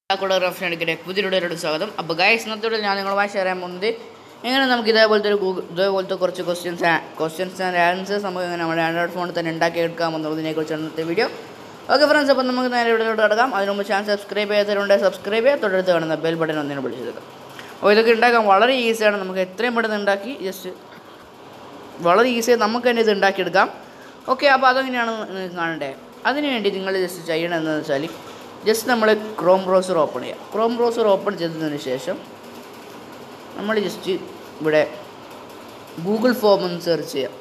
കൊളോഗ്രാഫി എടുക്കട്ടെ പുതിയൊരു സ്വാഗതം അപ്പോൾ ഗൈസ് ഇന്നത്തോടെ ഞാൻ നിങ്ങളുമായി ഷെയർ ചെയ്യാൻ പോകുന്നത് എങ്ങനെ നമുക്ക് ഇതേപോലത്തെ ഒരു ഗൂഗിൾ ഇതേപോലത്തെ കുറച്ച് ക്വസ്റ്റ്യൻസ് ക്വസ്റ്റ്യൻസ് ആൻഡ് ആൻസേഴ്സ് നമുക്ക് എങ്ങനെ നമ്മുടെ ആൻഡ്രോയിഡ് ഫോണിൽ തന്നെ ഉണ്ടാക്കിയെടുക്കാം എന്നുള്ളതിനെ കുറിച്ചാണ് ഇന്നത്തെ വീഡിയോ ഓക്കെ ഫ്രണ്ട്സ് അപ്പോൾ നമുക്ക് നേരെ വീഡിയോയിലോട്ട് കിടക്കാം അതിന് മുമ്പ് ചാനൽ സബ്സ്ക്രൈബ് ചെയ്തവരുണ്ട് സബ്സ്ക്രൈബ് ചെയ്യുക തൊട്ടടുത്ത് കാണുന്ന ബെൽ ബട്ടൺ ഒന്നിനെ വിളിച്ചേക്കാം അപ്പോൾ ഇതൊക്കെ ഉണ്ടാക്കാൻ വളരെ ഈസിയാണ് നമുക്ക് എത്രയും പെട്ടെന്ന് ഉണ്ടാക്കി ജസ്റ്റ് വളരെ ഈസിയായി നമുക്ക് തന്നെ ഇത് ഉണ്ടാക്കിയെടുക്കാം ഓക്കെ അപ്പോൾ അതെങ്ങനെയാണ് നിങ്ങൾക്ക് കാണണ്ടേ അതിന് വേണ്ടി നിങ്ങൾ ജസ്റ്റ് ചെയ്യണം എന്താണെന്ന് വെച്ചാൽ ജസ്റ്റ് നമ്മൾ ക്രോം ബ്രൗസർ ഓപ്പൺ ചെയ്യുക ക്രോം ബ്രൗസർ ഓപ്പൺ ചെയ്തതിന് ശേഷം നമ്മൾ ജസ്റ്റ് ഇവിടെ ഗൂഗിൾ ഫോം ഒന്ന് സെർച്ച് ചെയ്യാം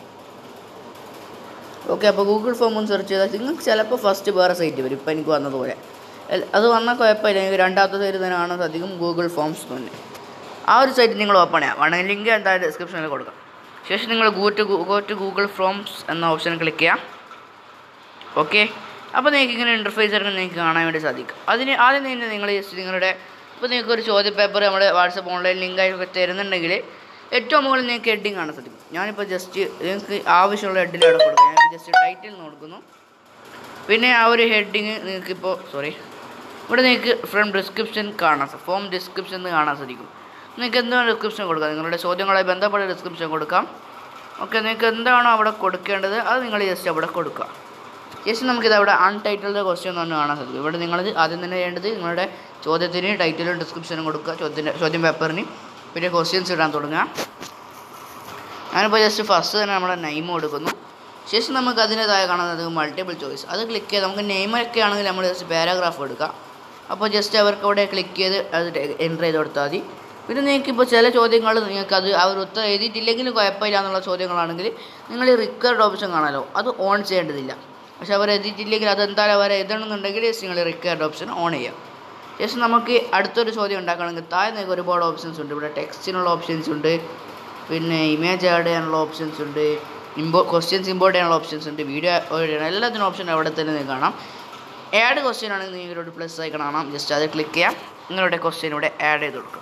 ഓക്കെ അപ്പോൾ ഗൂഗിൾ ഫോം ഒന്ന് സെർച്ച് ചെയ്താൽ നിങ്ങൾക്ക് ചിലപ്പോൾ ഫസ്റ്റ് വേറെ സൈറ്റ് വരും ഇപ്പോൾ എനിക്ക് വന്നതുപോലെ എൽ- അത് വന്നാൽ കുഴപ്പമില്ല എനിക്ക് രണ്ടാമത്തെ സൈറ്റ് തന്നെ കാണാൻ സാധിക്കും ഗൂഗിൾ ഫോംസ് തന്നെ ആ ഒരു സൈറ്റ് നിങ്ങൾ ഓപ്പൺ ചെയ്യാം വേണമെങ്കിൽ ലിങ്ക് എന്തായാലും ഡിസ്ക്രിപ്ഷനിൽ കൊടുക്കാം ശേഷം നിങ്ങൾ go to go to Google forms എന്ന ഓപ്ഷൻ ക്ലിക്ക് ചെയ്യാം ഓക്കെ അപ്പോൾ നിങ്ങൾക്ക് ഇങ്ങനെ ഇൻ്റർഫേസ് ആയിട്ട് നിങ്ങൾക്ക് കാണാൻ വേണ്ടി സാധിക്കും അതിന് ആദ്യം തന്നെ നിങ്ങൾ ജസ്റ്റ് നിങ്ങളുടെ ഇപ്പോൾ നിങ്ങൾക്ക് ഒരു ചോദ്യ പേപ്പർ നമ്മുടെ വാട്സപ്പ് ഓൺലൈൻ ലിങ്കായിട്ടൊക്കെ തരുന്നുണ്ടെങ്കിൽ ഏറ്റവും മുകളിൽ നിങ്ങൾക്ക് ഹെഡിങ് കാണാൻ സാധിക്കും ഞാനിപ്പോൾ ജസ്റ്റ് നിങ്ങൾക്ക് ആവശ്യമുള്ള ഹെഡിൽ അവിടെ കൊടുക്കാം ഞാൻ ജസ്റ്റ് ടൈറ്റിൽ കൊടുക്കുന്നു പിന്നെ ആ ഒരു ഹെഡിങ് നിങ്ങൾക്കിപ്പോൾ സോറി ഇവിടെ നിങ്ങൾക്ക് ഫ്രം ഡിസ്ക്രിപ്ഷൻ കാണാൻ ഫോം ഡിസ്ക്രിപ്ഷൻ എന്ന് കാണാൻ സാധിക്കും നിങ്ങൾക്ക് എന്താണ് ഡിസ്ക്രിപ്ഷൻ കൊടുക്കാം നിങ്ങളുടെ ചോദ്യങ്ങളുമായി ബന്ധപ്പെട്ട ഡിസ്ക്രിപ്ഷൻ കൊടുക്കാം ഓക്കെ നിങ്ങൾക്ക് എന്താണോ അവിടെ കൊടുക്കേണ്ടത് അത് നിങ്ങൾ ജസ്റ്റ് അവിടെ കൊടുക്കുക ജസ്റ്റ് നമുക്കിത് അവിടെ അൺടൈറ്റിൽഡ് ക്വസ്റ്റ്യൻ എന്ന് കാണാൻ സാധിക്കും ഇവിടെ നിങ്ങൾ ആദ്യം തന്നെ ചെയ്യേണ്ടത് നിങ്ങളുടെ ചോദ്യത്തിന് ടൈറ്റിലും ഡിസ്ക്രിപ്ഷനും കൊടുക്കുക ചോദ്യത്തിൻ്റെ ചോദ്യം പേപ്പറിന് പിന്നെ ക്വസ്റ്റ്യൻസ് ഇടാൻ തുടങ്ങുക ഞാനിപ്പോൾ ജസ്റ്റ് ഫസ്റ്റ് തന്നെ നമ്മുടെ നെയിം കൊടുക്കുന്നു ശേഷം നമുക്ക് അതിൻ്റെതായ കാണുന്നത് മൾട്ടിപ്പിൾ ചോയ്സ് അത് ക്ലിക്ക് ചെയ്ത് നമുക്ക് നെയിമൊക്കെ ആണെങ്കിൽ നമ്മൾ ജസ്റ്റ് പാരാഗ്രാഫ് എടുക്കുക അപ്പോൾ ജസ്റ്റ് അവർക്ക് അവിടെ ക്ലിക്ക് ചെയ്ത് അത് എൻ്റർ ചെയ്ത് കൊടുത്താൽ മതി പിന്നെ നിങ്ങൾക്ക് ഇപ്പോൾ ചില ചോദ്യങ്ങൾ നിങ്ങൾക്ക് അത് അവർ ഉത്തരം എഴുതിയിട്ടില്ലെങ്കിലും കുഴപ്പമില്ല എന്നുള്ള ചോദ്യങ്ങളാണെങ്കിൽ നിങ്ങൾ ഈ റിക്കർഡ് ഓപ്ഷൻ കാണാമല്ലോ അത് ഓൺ ചെയ്യേണ്ടതില്ല പക്ഷെ അവർ എഴുതിയിട്ടില്ലെങ്കിൽ അത് എന്തായാലും അവർ എഴുതണമെന്നുണ്ടെങ്കിൽ just നിങ്ങൾ റിക്കർഡ് ഓപ്ഷൻ ഓൺ ചെയ്യാം ശേഷം നമുക്ക് അടുത്തൊരു ചോദ്യം ഉണ്ടാക്കണമെങ്കിൽ താഴെ നിങ്ങൾക്ക് ഒരുപാട് ഓപ്ഷൻസ് ഉണ്ട് ഇവിടെ ടെക്സ്റ്റിനുള്ള ഓപ്ഷൻസ് ഉണ്ട് പിന്നെ ഇമേജ് ആഡ് ചെയ്യാനുള്ള ഓപ്ഷൻസ് ഉണ്ട് ഇമ്പോ ക്വസ്റ്റ്യൻസ് ഇമ്പോർട്ട് ചെയ്യാനുള്ള ഓപ്ഷൻസ് ഉണ്ട് വീഡിയോ ചെയ്യണം എല്ലാത്തിനും ഓപ്ഷൻ അവിടെ തന്നെ നിങ്ങൾക്ക് കാണാം ആഡ് ക്വസ്റ്റ്യൻ ആണെങ്കിൽ നിങ്ങളോട് പ്ലസ് ആയി കാണാം ജസ്റ്റ് അത് ക്ലിക്ക് ചെയ്യാം നിങ്ങളുടെ ക്വസ്റ്റ്യൻ ഇവിടെ ആഡ് ചെയ്ത് കൊടുക്കുക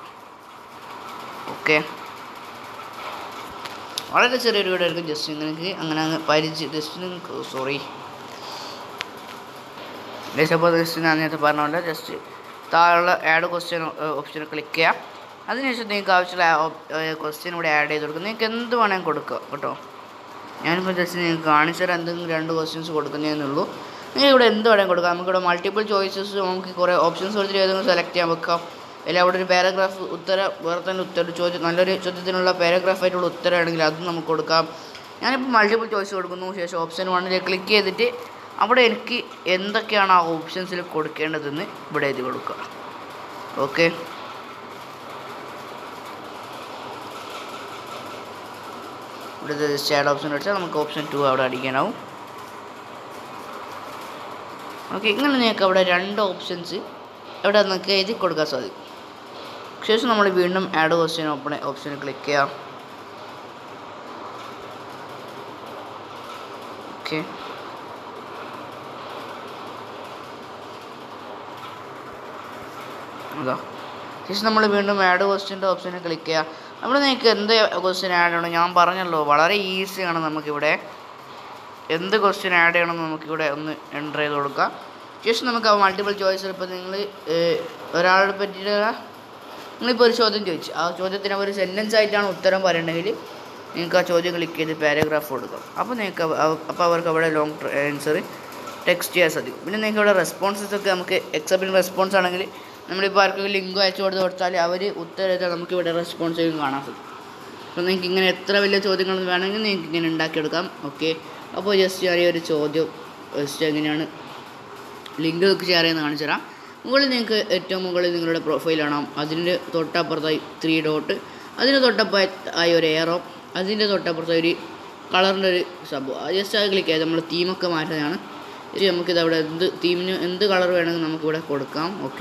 ഓക്കെ വളരെ ചെറിയൊരു വീഡിയോ ആയിരിക്കും ജസ്റ്റ് നിങ്ങൾക്ക് അങ്ങനെ അങ്ങ് പരിചയ ജസ്റ്റ് നിങ്ങൾക്ക് സോറി അപ്പോൾ ജസ്റ്റ് ഞാൻ നേരത്തെ പറഞ്ഞ പോലെ ജസ്റ്റ് താഴെയുള്ള ആഡ് ക്വസ്റ്റ്യൻ ഓപ്ഷൻ ക്ലിക്ക് ചെയ്യാം അതിനുശേഷം നിങ്ങൾക്ക് ആവശ്യമുള്ള ക്വസ്റ്റ്യൻ ഇവിടെ ആഡ് ചെയ്ത് കൊടുക്കും നിങ്ങൾക്ക് എന്ത് വേണമെങ്കിൽ കൊടുക്കുക കേട്ടോ ഞാനിപ്പോൾ ജസ്റ്റ് നിങ്ങൾക്ക് കാണിച്ചു തരാം എന്തെങ്കിലും രണ്ട് ക്വസ്റ്റ്യൻസ് കൊടുക്കുന്നതെന്നുള്ളൂ നിങ്ങൾക്ക് ഇവിടെ എന്ത് വേണമെങ്കിൽ കൊടുക്കാം നമുക്കിവിടെ മൾട്ടിപ്പിൾ ചോയ്സസ് നമുക്ക് കുറേ ഓപ്ഷൻസ് കൊടുത്തിട്ട് ഏതെങ്കിലും സെലക്ട് ചെയ്യാൻ വെക്കാം അല്ലെങ്കിൽ അവിടെ ഒരു പാരഗ്രാഫ് ഉത്തരം വേറെ തന്നെ ഉത്തരം ചോദ്യം നല്ലൊരു ചോദ്യത്തിനുള്ള പാരഗ്രാഫ് ആയിട്ടുള്ള ഉത്തരമാണെങ്കിൽ അതും നമുക്ക് കൊടുക്കാം ഞാനിപ്പോൾ മൾട്ടിപ്പിൾ ചോയ്സ് കൊടുക്കുന്നു ശേഷം ഓപ്ഷൻ വണ്ണിൽ ക്ലിക്ക് ചെയ്തിട്ട് അവിടെ എനിക്ക് എന്തൊക്കെയാണ് ആ ഓപ്ഷൻസിൽ കൊടുക്കേണ്ടതെന്ന് ഇവിടെ എഴുതി കൊടുക്കുക ഓക്കെ ഇവിടെ ജസ്റ്റ് ആഡ് ഓപ്ഷൻ അടിച്ചാൽ നമുക്ക് ഓപ്ഷൻ ടു അവിടെ അടിക്കാനാവും ഓക്കെ ഇങ്ങനെ നിങ്ങൾക്ക് അവിടെ രണ്ട് ഓപ്ഷൻസ് അവിടെ നിങ്ങൾക്ക് എഴുതി കൊടുക്കാൻ സാധിക്കും ശേഷം നമ്മൾ വീണ്ടും ആഡ് ക്വസ്റ്റ്യൻ ഓപ്പൺ ഓപ്ഷനിൽ ക്ലിക്ക് ചെയ്യാം ഓക്കെ അതാ ശേഷം നമ്മൾ വീണ്ടും ആഡ് ക്വസ്റ്റ്യൻ്റെ ഓപ്ഷനിൽ ക്ലിക്ക് ചെയ്യുക അവിടെ നിങ്ങൾക്ക് എന്ത് ക്വസ്റ്റ്യൻ ആഡ് ചെയ്യണം ഞാൻ പറഞ്ഞല്ലോ വളരെ ഈസിയാണ് നമുക്കിവിടെ എന്ത് ക്വസ്റ്റ്യൻ ആഡ് ചെയ്യണം നമുക്കിവിടെ ഒന്ന് എൻ്റർ ചെയ്ത് കൊടുക്കാം ശേഷം നമുക്ക് ആ മൾട്ടിപ്പിൾ ചോയ്സിൽ ഇപ്പോൾ നിങ്ങൾ ഒരാളെ പറ്റിയിട്ട് നിങ്ങളിപ്പോൾ ഒരു ചോദ്യം ചോദിച്ചു ആ ചോദ്യത്തിന് ഒരു സെൻറ്റൻസ് ആയിട്ടാണ് ഉത്തരം പറയണമെങ്കിൽ നിങ്ങൾക്ക് ആ ചോദ്യം ക്ലിക്ക് ചെയ്ത് പാരഗ്രാഫ് കൊടുക്കാം അപ്പോൾ നിങ്ങൾക്ക് അപ്പോൾ അവർക്ക് അവിടെ ലോങ് ആൻസർ ടെക്സ്റ്റ് ചെയ്യാൻ സാധിക്കും പിന്നെ നിങ്ങൾക്ക് ഇവിടെ റെസ്പോൺസസ് ഒക്കെ നമുക്ക് എക്സെപ്റ്റിംഗ് റെസ്പോൺസ് ആണെങ്കിൽ നമ്മളിപ്പോൾ ആർക്കെങ്കിലും ലിങ്ക് അയച്ചു കൊടുത്ത് കൊടുത്താൽ അവർ ഉത്തരം എഴുതാൻ നമുക്ക് ഇവിടെ റെസ്പോൺസ് കാണാൻ സാധിക്കും അപ്പോൾ നിങ്ങൾക്ക് ഇങ്ങനെ എത്ര വലിയ ചോദ്യങ്ങൾ വേണമെങ്കിൽ നിങ്ങൾക്ക് ഇങ്ങനെ ഉണ്ടാക്കിയെടുക്കാം ഓക്കെ അപ്പോൾ ജസ്റ്റ് ചെറിയൊരു ചോദ്യം ജസ്റ്റ് എങ്ങനെയാണ് ലിങ്ക് ഷെയർ ചെയ്യുന്ന കാണിച്ചു തരാം മുകളിൽ നിങ്ങൾക്ക് ഏറ്റവും മുകളിൽ നിങ്ങളുടെ പ്രൊഫൈൽ കാണാം അതിൻ്റെ തൊട്ടപ്പുറത്തായി ത്രീ ഡോട്ട് അതിന് തൊട്ടപ്പുറത്തായി ഒരു എയറോ അതിൻ്റെ തൊട്ടപ്പുറത്തായി ഒരു കളറിൻ്റെ ഒരു സംഭവം ജസ്റ്റ് അത് ക്ലിക്ക് ചെയ്ത് നമ്മൾ തീമൊക്കെ മാറ്റുന്നതാണ് ഇത് നമുക്കിത് അവിടെ എന്ത് തീമിന് എന്ത് കളർ വേണമെങ്കിൽ നമുക്കിവിടെ കൊടുക്കാം ഓക്കെ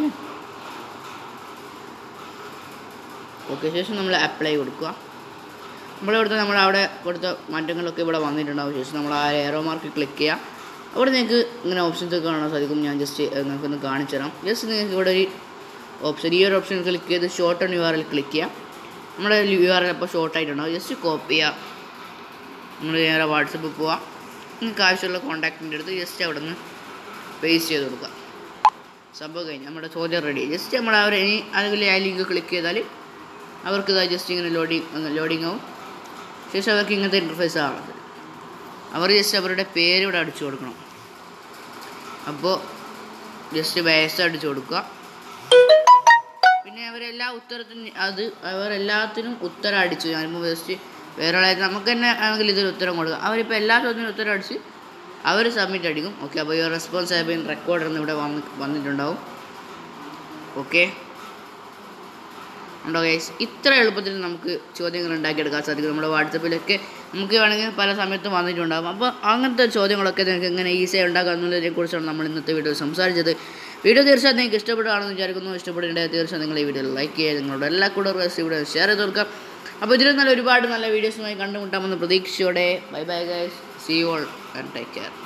ഓക്കെ ശേഷം നമ്മൾ അപ്ലൈ കൊടുക്കുക നമ്മളിവിടുത്തെ നമ്മൾ അവിടെ കൊടുത്ത മാറ്റങ്ങളൊക്കെ ഇവിടെ വന്നിട്ടുണ്ടാവും ശേഷം നമ്മൾ ആ എയറോ മാർക്ക് ക്ലിക്ക് ചെയ്യുക അവിടെ നിങ്ങൾക്ക് ഇങ്ങനെ ഓപ്ഷൻസ് ഒക്കെ കാണാൻ സാധിക്കും ഞാൻ ജസ്റ്റ് നിങ്ങൾക്കൊന്ന് കാണിച്ചു തരാം ജസ്റ്റ് നിങ്ങൾക്ക് ഇവിടെ ഒരു ഓപ്ഷൻ ഈ ഒരു ഓപ്ഷൻ ക്ലിക്ക് ചെയ്ത് short on U R L click ചെയ്യാം നമ്മുടെ യു ആർ എൽ അപ്പോൾ ഷോർട്ട് ആയിട്ടുണ്ടാവും ജസ്റ്റ് കോപ്പി ചെയ്യുക നമ്മൾ നേരെ വാട്സപ്പിൽ പോവാം നിങ്ങൾക്ക് ആവശ്യമുള്ള കോൺടാക്റ്റിൻ്റെ അടുത്ത് ജസ്റ്റ് അവിടെ നിന്ന് പേസ്റ്റ് ചെയ്ത് കൊടുക്കുക സംഭവം കഴിഞ്ഞു നമ്മുടെ ചോദ്യം റെഡി ജസ്റ്റ് നമ്മൾ അവർ ഇനി അതിൽ ആ ലിങ്ക് ക്ലിക്ക് ചെയ്താൽ അവർക്ക് ഇതാ ജസ്റ്റ് ഇങ്ങനെ ലോഡിങ് ലോഡിങ് ആവും ശേഷം അവർക്ക് ഇങ്ങനത്തെ ഇൻ്റർഫേസ് ആവുന്നത് അവർ ജസ്റ്റ് അവരുടെ പേര് ഇവിടെ അടിച്ചു കൊടുക്കണം അപ്പോൾ ജസ്റ്റ് വയസ്സ് അടിച്ചു കൊടുക്കുക പിന്നെ അവരെല്ലാ ഉത്തരത്തിനും അത് അവരെല്ലാത്തിനും ഉത്തരം അടിച്ചു ഞാനിപ്പോൾ ജസ്റ്റ് വേറെ ആളായിട്ട് നമുക്ക് തന്നെ ആണെങ്കിൽ ഇതൊരു ഉത്തരം കൊടുക്കുക അവരിപ്പോൾ എല്ലാ ചോദ്യത്തിനും ഉത്തരം അടിച്ച് അവർ സബ്മിറ്റ് അടിക്കും ഓക്കെ അപ്പോൾ ഈ റെസ്പോൺസ് ഹാവ് ബീൻ റെക്കോർഡ് എന്ന് ഇവിടെ വന്ന് വന്നിട്ടുണ്ടാവും ഓക്കെ ഉണ്ടോ ഗൈസ് ഇത്ര എളുപ്പത്തിൽ നമുക്ക് ചോദ്യങ്ങൾ ഉണ്ടാക്കിയെടുക്കാൻ സാധിക്കും നമ്മുടെ വാട്സപ്പിലൊക്കെ നമുക്ക് വേണമെങ്കിൽ പല സമയത്തും വന്നിട്ടുണ്ടാകും അപ്പോൾ അങ്ങനത്തെ ചോദ്യങ്ങളൊക്കെ നിങ്ങൾക്ക് എങ്ങനെ ഈസിയായി ഉണ്ടാക്കാം എന്നുള്ളതിനെ കുറിച്ചാണ് നമ്മൾ ഇന്നത്തെ വീഡിയോ സംസാരിച്ചത് വീഡിയോ തീർച്ചയായും നിങ്ങൾക്ക് ഇഷ്ടപ്പെടുകയാണെന്ന് വിചാരിക്കുന്നു ഇഷ്ടപ്പെടേണ്ടത് തീർച്ചയായും നിങ്ങൾ ഈ വീഡിയോ ലൈക്ക് ചെയ്യുക നിങ്ങളുടെ എല്ലാ കൂട്ടുകാർക്കും വീഡിയോ ഷെയർ ചെയ്ത് കൊടുക്കാം അപ്പോൾ ഇതിലും നല്ല ഒരുപാട് നല്ല വീഡിയോസുമായി കണ്ടുമുട്ടാമെന്ന് പ്രതീക്ഷയോടെ bye bye guys see all and take care